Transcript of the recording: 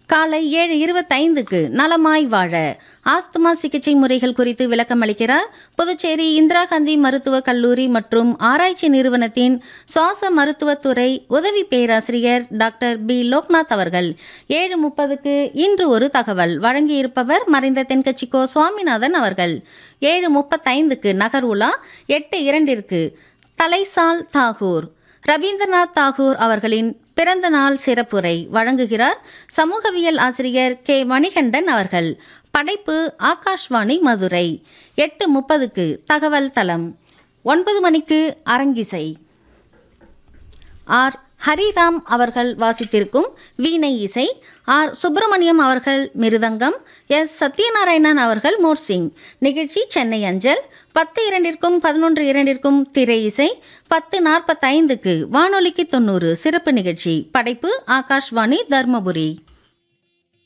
காலை ஏழு இருபத்தைந்துக்கு நலமாய் வாழ ஆஸ்துமா சிகிச்சை முறைகள் குறித்து விளக்கம் அளிக்கிறார் புதுச்சேரி இந்திரா காந்தி மருத்துவக் கல்லூரி மற்றும் ஆராய்ச்சி நிறுவனத்தின் சுவாச மருத்துவத்துறை உதவி பேராசிரியர் டாக்டர் பி லோக்நாத் அவர்கள் ஏழு முப்பதுக்கு இன்று ஒரு தகவல் வழங்கியிருப்பவர் மறைந்த தென்கட்சிக்கோ சுவாமிநாதன் அவர்கள் ஏழு முப்பத்தைந்துக்கு நகர் உலா எட்டு இரண்டிற்கு தலைசால் தாகூர் ரவீந்திரநாத் தாகூர் அவர்களின் பிறந்த நாள் சிறப்புரை வழங்குகிறார் சமூகவியல் ஆசிரியர் கே மணிகண்டன் அவர்கள் படைப்பு ஆகாஷ்வாணி மதுரை எட்டு முப்பதுக்கு தகவல் தளம் ஒன்பது மணிக்கு அரங்கிசை ஆர் ஹரிராம் அவர்கள் வாசித்திருக்கும் வீணை இசை ஆர் சுப்பிரமணியம் அவர்கள் மிருதங்கம் எஸ் சத்யநாராயணன் அவர்கள் மோர்சிங் நிகழ்ச்சி சென்னை அஞ்சல் பத்து இரண்டிற்கும் பதினொன்று இரண்டிற்கும் திரை இசை பத்து நாற்பத்தைந்துக்கு வானொலிக்கு தொண்ணூறு சிறப்பு நிகழ்ச்சி படைப்பு ஆகாஷ்வாணி தர்மபுரி